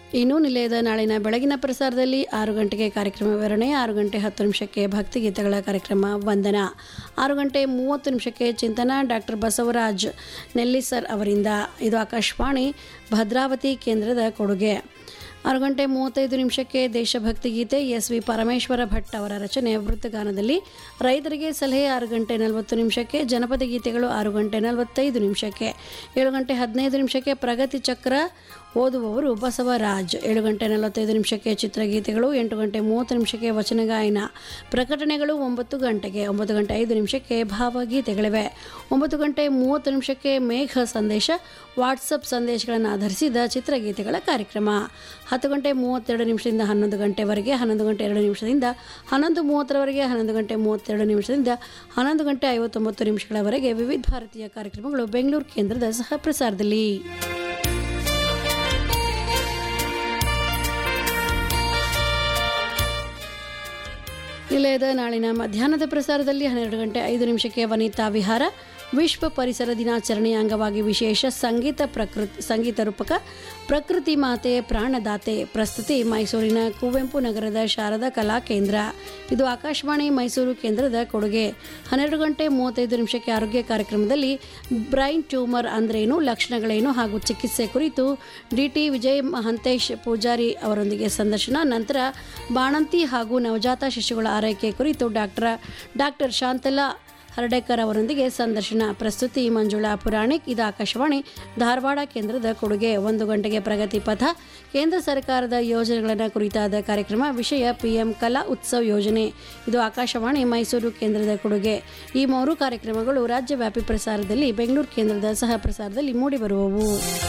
ಇನ್ನು ನಿಲಯದ ನಾಳಿನ ಬೆಳಗಿನ ಪ್ರಸಾರದಲ್ಲಿ ಆರು ಗಂಟೆಗೆ ಕಾರ್ಯಕ್ರಮ ವಿವರಣೆ ಆರು ಗಂಟೆ ಹತ್ತು ನಿಮಿಷಕ್ಕೆ ಭಕ್ತಿಗೀತೆಗಳ ಕಾರ್ಯಕ್ರಮ ವಂದನ ಆರು ಗಂಟೆ ಮೂವತ್ತು ನಿಮಿಷಕ್ಕೆ ಚಿಂತನ ಡಾಕ್ಟರ್ ಬಸವರಾಜ್ ನೆಲ್ಲಿಸರ್ ಅವರಿಂದ ಇದು ಆಕಾಶವಾಣಿ ಭದ್ರಾವತಿ ಕೇಂದ್ರದ ಕೊಡುಗೆ ಆರು ಗಂಟೆ ಮೂವತ್ತೈದು ನಿಮಿಷಕ್ಕೆ ದೇಶಭಕ್ತಿ ಗೀತೆ ಎಸ್ ವಿ ಪರಮೇಶ್ವರ ಭಟ್ ಅವರ ರಚನೆ ವೃತ್ತಗಾನದಲ್ಲಿ ರೈತರಿಗೆ ಸಲಹೆ ಆರು ಗಂಟೆ ನಲವತ್ತು ನಿಮಿಷಕ್ಕೆ ಜನಪದ ಗೀತೆಗಳು ಆರು ಗಂಟೆ ನಲವತ್ತೈದು ನಿಮಿಷಕ್ಕೆ ಏಳು ಗಂಟೆ ಹದಿನೈದು ನಿಮಿಷಕ್ಕೆ ಪ್ರಗತಿ ಚಕ್ರ ಓದುವವರು ಬಸವರಾಜ್ ಏಳು ಗಂಟೆ ನಲವತ್ತೈದು ನಿಮಿಷಕ್ಕೆ ಚಿತ್ರಗೀತೆಗಳು ಎಂಟು ಗಂಟೆ ಮೂವತ್ತು ನಿಮಿಷಕ್ಕೆ ವಚನ ಗಾಯನ ಪ್ರಕಟಣೆಗಳು ಒಂಬತ್ತು ಗಂಟೆಗೆ ಒಂಬತ್ತು ಗಂಟೆ ಐದು ನಿಮಿಷಕ್ಕೆ ಭಾವಗೀತೆಗಳಿವೆ ಒಂಬತ್ತು ಗಂಟೆ ಮೂವತ್ತು ನಿಮಿಷಕ್ಕೆ ಮೇಘ ಸಂದೇಶ ವಾಟ್ಸಪ್ ಸಂದೇಶಗಳನ್ನು ಆಧರಿಸಿದ ಚಿತ್ರಗೀತೆಗಳ ಕಾರ್ಯಕ್ರಮ ಹತ್ತು ಗಂಟೆ ಮೂವತ್ತೆರಡು ನಿಮಿಷದಿಂದ ಹನ್ನೊಂದು ಗಂಟೆವರೆಗೆ ಹನ್ನೊಂದು ಗಂಟೆ ಎರಡು ನಿಮಿಷದಿಂದ ಹನ್ನೊಂದು ಮೂವತ್ತರವರೆಗೆ ಹನ್ನೊಂದು ಗಂಟೆ ಮೂವತ್ತೆರಡು ನಿಮಿಷದಿಂದ ಹನ್ನೊಂದು ಗಂಟೆ ಐವತ್ತೊಂಬತ್ತು ನಿಮಿಷಗಳವರೆಗೆ ವಿವಿಧ ಭಾರತೀಯ ಕಾರ್ಯಕ್ರಮಗಳು ಬೆಂಗಳೂರು ಕೇಂದ್ರದ ಸಹ ಪ್ರಸಾರದಲ್ಲಿ ನಿಲಯದ ನಾಳಿನ ಮಧ್ಯಾಹ್ನದ ಪ್ರಸಾರದಲ್ಲಿ ಹನ್ನೆರಡು ಗಂಟೆ ಐದು ನಿಮಿಷಕ್ಕೆ ವನಿತಾ ವಿಹಾರ ವಿಶ್ವ ಪರಿಸರ ದಿನಾಚರಣೆಯ ಅಂಗವಾಗಿ ವಿಶೇಷ ಸಂಗೀತ ಪ್ರಕೃತಿ ಸಂಗೀತ ರೂಪಕ ಪ್ರಕೃತಿ ಮಾತೆ ಪ್ರಾಣದಾತೆ ಪ್ರಸ್ತುತಿ ಮೈಸೂರಿನ ಕುವೆಂಪು ನಗರದ ಶಾರದಾ ಕಲಾ ಕೇಂದ್ರ ಇದು ಆಕಾಶವಾಣಿ ಮೈಸೂರು ಕೇಂದ್ರದ ಕೊಡುಗೆ ಹನ್ನೆರಡು ಗಂಟೆ ಮೂವತ್ತೈದು ನಿಮಿಷಕ್ಕೆ ಆರೋಗ್ಯ ಕಾರ್ಯಕ್ರಮದಲ್ಲಿ ಬ್ರೈನ್ ಟ್ಯೂಮರ್ ಅಂದ್ರೇನು ಲಕ್ಷಣಗಳೇನು ಹಾಗೂ ಚಿಕಿತ್ಸೆ ಕುರಿತು ಡಿ ಟಿ ವಿಜಯ್ ಮಹಂತೇಶ್ ಪೂಜಾರಿ ಅವರೊಂದಿಗೆ ಸಂದರ್ಶನ ನಂತರ ಬಾಣಂತಿ ಹಾಗೂ ನವಜಾತ ಶಿಶುಗಳ ಆರೈಕೆ ಕುರಿತು ಡಾಕ್ಟರ್ ಡಾಕ್ಟರ್ ಶಾಂತಲಾ ಹರ್ಡೇಕರ್ ಅವರೊಂದಿಗೆ ಸಂದರ್ಶನ ಪ್ರಸ್ತುತಿ ಮಂಜುಳಾ ಪುರಾಣಿಕ್ ಇದು ಆಕಾಶವಾಣಿ ಧಾರವಾಡ ಕೇಂದ್ರದ ಕೊಡುಗೆ ಒಂದು ಗಂಟೆಗೆ ಪ್ರಗತಿ ಪಥ ಕೇಂದ್ರ ಸರ್ಕಾರದ ಯೋಜನೆಗಳನ್ನು ಕುರಿತಾದ ಕಾರ್ಯಕ್ರಮ ವಿಷಯ ಪಿಎಂ ಕಲಾ ಉತ್ಸವ್ ಯೋಜನೆ ಇದು ಆಕಾಶವಾಣಿ ಮೈಸೂರು ಕೇಂದ್ರದ ಕೊಡುಗೆ ಈ ಮೂರು ಕಾರ್ಯಕ್ರಮಗಳು ರಾಜ್ಯವ್ಯಾಪಿ ಪ್ರಸಾರದಲ್ಲಿ ಬೆಂಗಳೂರು ಕೇಂದ್ರದ ಸಹ ಪ್ರಸಾರದಲ್ಲಿ ಮೂಡಿಬರುವವು